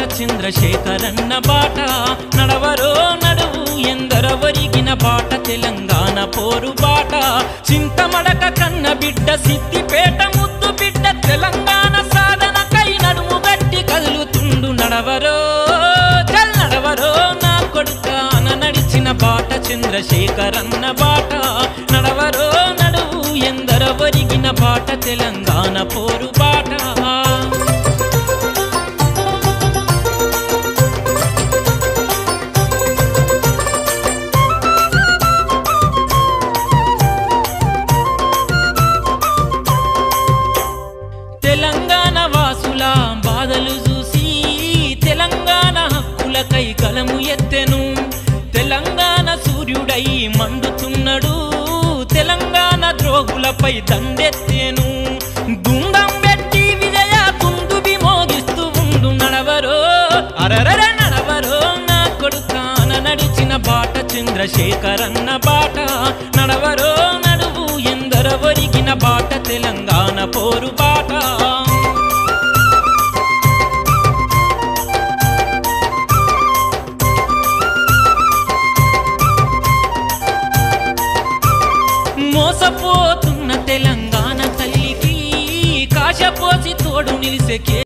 చంద్రశేఖరన్న బాట నడవరో నడువు ఎందరవరిగిన బాట తెలంగాణ పోరు బాట చింతమడక కన్న బిడ్డ సిద్దిపేట ముద్దు బిడ్డ తెలంగాణ సాధనకై నడుము గట్టి కదులుతుండు నడవరో చల్ నడవరో నా కొడుకాన నడిచిన బాట చంద్రశేఖరన్న బాట నడవరో నడువు ఎందరవరిగిన బాట తెలంగాణ పోరు బాట తెలంగాణ వాసుల బాధలు చూసి తెలంగాణ హక్కులకై కలము ఎత్తెను తెలంగాణ సూర్యుడై మండుతున్నాడు తెలంగాణ ద్రోగులపై దండెత్తెను గుండం పెట్టి విజయ కుందుబి మోగిస్తూ ఉండు నడవరో అరరర నడవరో నా కొడుకాన నడిచిన బాట చంద్రశేఖరన్న బాట నడవరో నడువు ఎందరవరిగిన బాట తెలంగాణ పోరు బాట మోసపోతున్న తెలంగాణ తల్లికి కాశపోసి తోడు నిలిసే